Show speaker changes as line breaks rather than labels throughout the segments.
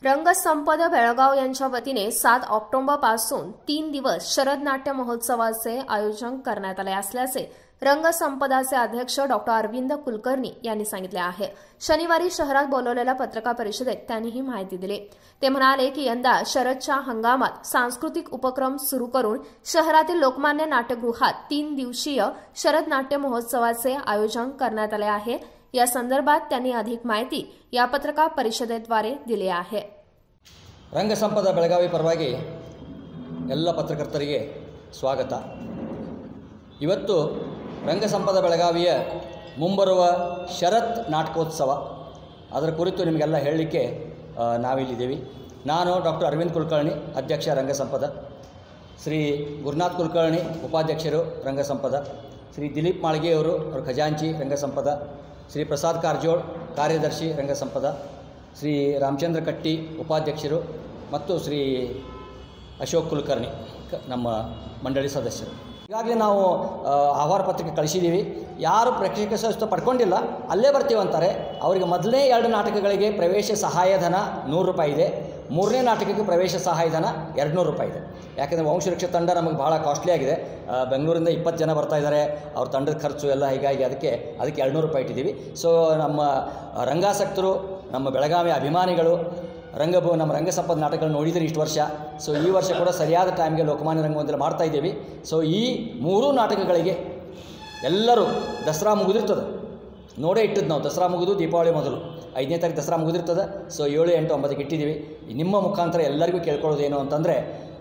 रंगसंपद बेळगाव यांच्या वतीने सात ऑक्टोबर पासून तीन दिवस शरद नाट्य महोत्सवाचे आयोजन करण्यात आले असल्याचे रंगसंपदाचे अध्यक्ष डॉक्टर अरविंद कुलकर्णी यांनी सांगितले आहे शनिवारी शहरात बोलवलेल्या पत्रकार परिषदेत त्यांनी ही माहिती दिली ते म्हणाले की यंदा शरदच्या हंगामात सांस्कृतिक उपक्रम सुरू करून शहरातील लोकमान्य नाट्यगृहात तीन दिवसीय शरद नाट्य महोत्सवाचे आयोजन करण्यात आले आहे या संदर्भात त्यांनी अधिक माहिती या पत्रकार परिषदेद्वारे दिली आहे
ರಂಗಸಂಪದ ಬೆಳಗಾವಿ ಪರವಾಗಿ ಎಲ್ಲ ಪತ್ರಕರ್ತರಿಗೆ ಸ್ವಾಗತ ಇವತ್ತು ರಂಗಸಂಪದ ಬೆಳಗಾವಿಯ ಮುಂಬರುವ ಶರತ್ ನಾಟಕೋತ್ಸವ ಅದರ ಕುರಿತು ನಿಮಗೆಲ್ಲ ಹೇಳಲಿಕ್ಕೆ ಆ, ನಾವಿಲ್ಲಿದ್ದೀವಿ ನಾನು ಡಾಕ್ಟರ್ ಅರವಿಂದ್ ಕುಲಕರ್ಣಿ ಅಧ್ಯಕ್ಷ ರಂಗಸಂಪದ ಶ್ರೀ ಗುರುನಾಥ್ ಕುಲಕರ್ಣಿ ಉಪಾಧ್ಯಕ್ಷರು ರಂಗಸಂಪದ ಶ್ರೀ ದಿಲೀಪ್ ಮಾಳ್ಗೆಯವರು ಅವರು ಖಜಾಂಚಿ ರಂಗಸಂಪದ ಶ್ರೀ ಪ್ರಸಾದ್ ಕಾರಜೋಳ್ ಕಾರ್ಯದರ್ಶಿ ರಂಗಸಂಪದ ಶ್ರೀ ರಾಮಚಂದ್ರ ಕಟ್ಟಿ ಉಪಾಧ್ಯಕ್ಷರು ಮತ್ತು ಶ್ರೀ ಅಶೋಕ್ ಕುಲಕರ್ಣಿ ಕ- ನಮ್ಮ ಮಂಡಳಿ ಸದಸ್ಯರು ಈಗಾಗಲೇ ನಾವು ಆ, ಆಹ್ವಾನ ಪತ್ರಿಕೆ ಕಳಿಸಿದ್ದೀವಿ ಯಾರು ಪ್ರೇಕ್ಷಕ ಸದಸ್ಯ ಪಡ್ಕೊಂಡಿಲ್ಲ ಅಲ್ಲೇ ಬರ್ತೀವಿ ಅಂತಾರೆ ಅವರಿಗೆ ಮೊದಲನೇ ಎರಡು ನಾಟಕಗಳಿಗೆ ಪ್ರವೇಶ ಸಹಾಯಧನ ನೂರು ರೂಪಾಯಿ ಇದೆ ಮೂರನೇ ನಾಟಕಕ್ಕೆ ಪ್ರವೇಶ ಸಹಾಯಧನ ಎರಡು ನೂರು ರೂಪಾಯಿ ಇದೆ ಯಾಕೆಂದರೆ ವಂಶವೃಕ್ಷ ತಂಡ ನಮಗೆ ಭಾಳ ಕಾಸ್ಟ್ಲಿ ಆಗಿದೆ ಆ, ಬೆಂಗಳೂರಿಂದ ಇಪ್ಪತ್ತು ಜನ ಬರ್ತಾ ಇದ್ದಾರೆ ಅವ್ರ ತಂಡದ ಖರ್ಚು ಎಲ್ಲ ಹೀಗಾಗಿ ಅದಕ್ಕೆ ಅದಕ್ಕೆ ಎರಡು ನೂರು ರೂಪಾಯಿ ಇಟ್ಟಿದ್ದೀವಿ ಸೊ ನಮ್ಮ ರಂಗಾಸಕ್ತರು ನಮ್ಮ ಬೆಳಗಾವಿ ಅಭಿಮಾನಿಗಳು ರಂಗಭೂ ನಮ್ಮ ರಂಗಸಂಪದ ನಾಟಕಗಳು ನೋಡಿದರೆ ಇಷ್ಟು ವರ್ಷ ಸೊ ಈ ವರ್ಷ ಕೂಡ ಸರಿಯಾದ ಟೈಮ್ಗೆ ಲೋಕಮಾನ್ಯ ರಂಗಮಂದಿರ ಮಾಡ್ತಾ ಇದ್ದೀವಿ ಸೊ ಈ ಮೂರೂ ನಾಟಕಗಳಿಗೆ ಎಲ್ಲರೂ ದಸರಾ ಮುಗಿದಿರ್ತದೆ ನೋಡೇ ಇಟ್ಟದ್ದು ನಾವು ದಸರಾ ಮುಗಿದು ದೀಪಾವಳಿ ಮೊದಲು ಐದನೇ ತಾರೀಕು ದಸರಾ ಮುಗಿದಿರ್ತದೆ ಸೊ ಏಳು ಎಂಟು ಒಂಬತ್ತಕ್ಕೆ ಇಟ್ಟಿದ್ದೀವಿ ನಿಮ್ಮ ಮುಖಾಂತರ ಎಲ್ಲರಿಗೂ ಕೇಳ್ಕೊಳ್ಳೋದೇನು ಅಂತಂದರೆ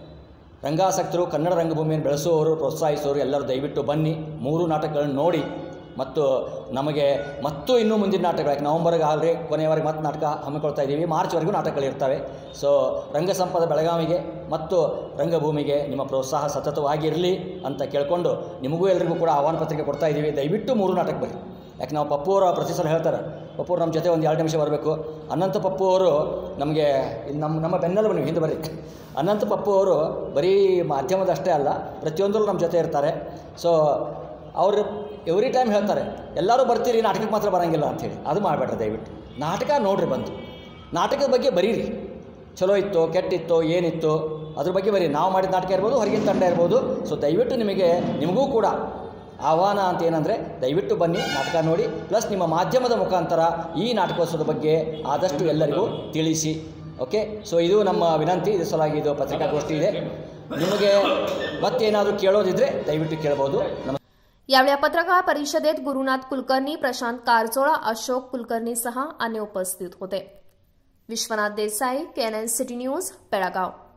ರಂಗಾಸಕ್ತರು ಕನ್ನಡ ರಂಗಭೂಮಿಯನ್ನು ಬೆಳೆಸುವವರು ಪ್ರೋತ್ಸಾಹಿಸೋರು ಎಲ್ಲರೂ ದಯವಿಟ್ಟು ಬನ್ನಿ ಮೂರು ನಾಟಕಗಳನ್ನು ನೋಡಿ ಮತ್ತು ನಮಗೆ ಮತ್ತು ಇನ್ನೂ ಮುಂದಿನ ನಾಟಕಗಳು ಯಾಕೆ ನವಂಬರ್ಗೆ ಆಗಲಿ ಕೊನೆಯವರೆಗೆ ಮತ್ತೆ ನಾಟಕ ಹಮ್ಮಿಕೊಳ್ತಾ ಇದ್ದೀವಿ ಮಾರ್ಚ್ವರೆಗೂ ನಾಟಕಗಳಿರ್ತವೆ ಸೊ ರಂಗಸಂಪದ ಬೆಳಗಾವಿಗೆ ಮತ್ತು ರಂಗಭೂಮಿಗೆ ನಿಮ್ಮ ಪ್ರೋತ್ಸಾಹ ಸತತವಾಗಿರಲಿ ಅಂತ ಕೇಳಿಕೊಂಡು ನಿಮಗೂ ಎಲ್ಲರಿಗೂ ಕೂಡ ಆಹ್ವಾನ ಪತ್ರಿಕೆ ಕೊಡ್ತಾ ಇದ್ದೀವಿ ದಯವಿಟ್ಟು ಮೂರು ನಾಟಕ ಬರ್ರಿ ಯಾಕೆ ನಾವು ಪಪ್ಪು ಅವರು ಪ್ರತಿ ಸಲ ಹೇಳ್ತಾರೆ ಪಪ್ಪು ಅವ್ರು ನಮ್ಮ ಜೊತೆ ಒಂದು ಎರಡು ನಿಮಿಷ ಬರಬೇಕು ಅನಂತ ಪಪ್ಪು ಅವರು ನಮಗೆ ಇಲ್ಲಿ ನಮ್ಮ ನಮ್ಮ ಬೆನ್ನೆಲುಬು ನೀವು ಹಿಂದೆ ಬರ್ರಿ ಅನಂತ ಪಪ್ಪು ಅವರು ಬರೀ ಮಾಧ್ಯಮದಷ್ಟೇ ಅಲ್ಲ ಪ್ರತಿಯೊಂದರಲ್ಲೂ ನಮ್ಮ ಜೊತೆ ಇರ್ತಾರೆ ಸೊ ಅವರು ಎವ್ರಿ ಟೈಮ್ ಹೇಳ್ತಾರೆ ಎಲ್ಲರೂ ಬರ್ತೀರಿ ನಾಟಕಕ್ಕೆ ಮಾತ್ರ ಬರೋಂಗಿಲ್ಲ ಅಂಥೇಳಿ ಅದು ಮಾಡಬೇಡ್ರಿ ದಯವಿಟ್ಟು ನಾಟಕ ನೋಡ್ರಿ ಬಂದು ನಾಟಕದ ಬಗ್ಗೆ ಬರೀರಿ ಚಲೋ ಇತ್ತು ಕೆಟ್ಟಿತ್ತು ಏನಿತ್ತು ಅದ್ರ ಬಗ್ಗೆ ಬರೀ ನಾವು ಮಾಡಿದ ನಾಟಕ ಇರ್ಬೋದು ಹೊರಗಿನ ತಂಡ ಇರ್ಬೋದು ಸೊ ದಯವಿಟ್ಟು ನಿಮಗೆ ನಿಮಗೂ ಕೂಡ ಆಹ್ವಾನ ಅಂತ ಏನಂದರೆ ದಯವಿಟ್ಟು ಬನ್ನಿ ನಾಟಕ ನೋಡಿ ಪ್ಲಸ್ ನಿಮ್ಮ ಮಾಧ್ಯಮದ ಮುಖಾಂತರ ಈ ನಾಟಕೋತ್ಸವದ ಬಗ್ಗೆ ಆದಷ್ಟು ಎಲ್ಲರಿಗೂ ತಿಳಿಸಿ ಓಕೆ ಸೊ ಇದು ನಮ್ಮ ವಿನಂತಿ ಇದು ಸಲಾಗಿ ಇದು ಪತ್ರಿಕಾಗೋಷ್ಠಿ ಇದೆ ನಿಮಗೆ ಮತ್ತೇನಾದರೂ ಕೇಳೋದಿದ್ರೆ ದಯವಿಟ್ಟು ಕೇಳ್ಬೋದು ನಮ
यावेळी या पत्रकार परिषदेत गुरुनाथ कुलकर्णी प्रशांत कारजोळा अशोक कुलकर्णीसह अन्य उपस्थित होते Vishwanath Desai KNN city news Belgaum